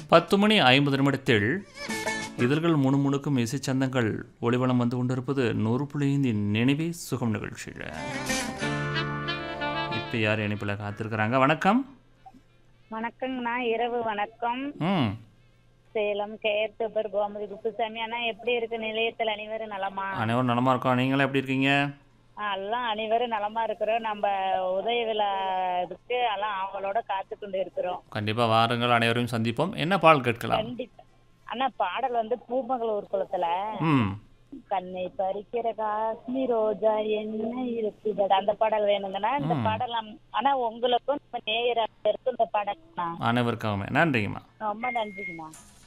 பத்து மணி ஐம்பது நிமிடத்தில் இதழ்கள் முணுமுணுக்கும் இசைச்சந்தங்கள் ஒளிவளம் வந்து கொண்டிருப்பது நூறு புள்ளியின் நினைவே சுகம் நிகழ்ச்சியில் இப்போ யார் இணைப்பில் காத்திருக்கிறாங்க வணக்கம் வணக்கங்கண்ணா இரவு வணக்கம் ம் சேலம் கேர்த்தபர் கோமதி குப்புசாமி அண்ணா எப்படி இருக்கு நிலையத்தில் அனைவரும் நலமா அனைவரும் நலமா இருக்கோம் நீங்களும் எப்படி இருக்கீங்க ஆ, எல்லாம் அனைவரும் நலமா இருக்கிறோம் நம்ம உதய விழா இதுக்கு எல்லாம் அவங்களோட காத்து கொண்டு இருக்கிறோம் கண்டிப்பாக வாருங்கள் அனைவரையும் சந்திப்போம் என்ன பால் கேட்கலாம் கண்டிப்பா அண்ணா பாடல் வந்து பூமகளூர் குளத்துல ம் கண்ணை பறிக்கிற காஷ்மீர் ரோஜா என்ன இருக்குது அந்த பாடல் வேணுங்கண்ணா இந்த ம். பாடல் நம்- ஆனா உங்களுக்கும் நம்ம நேயராக இருக்கும் இந்த பாடல் அனைவருக்காகவே நன்றிங்கம்மா ரொம்ப நன்றிங்கண்ணா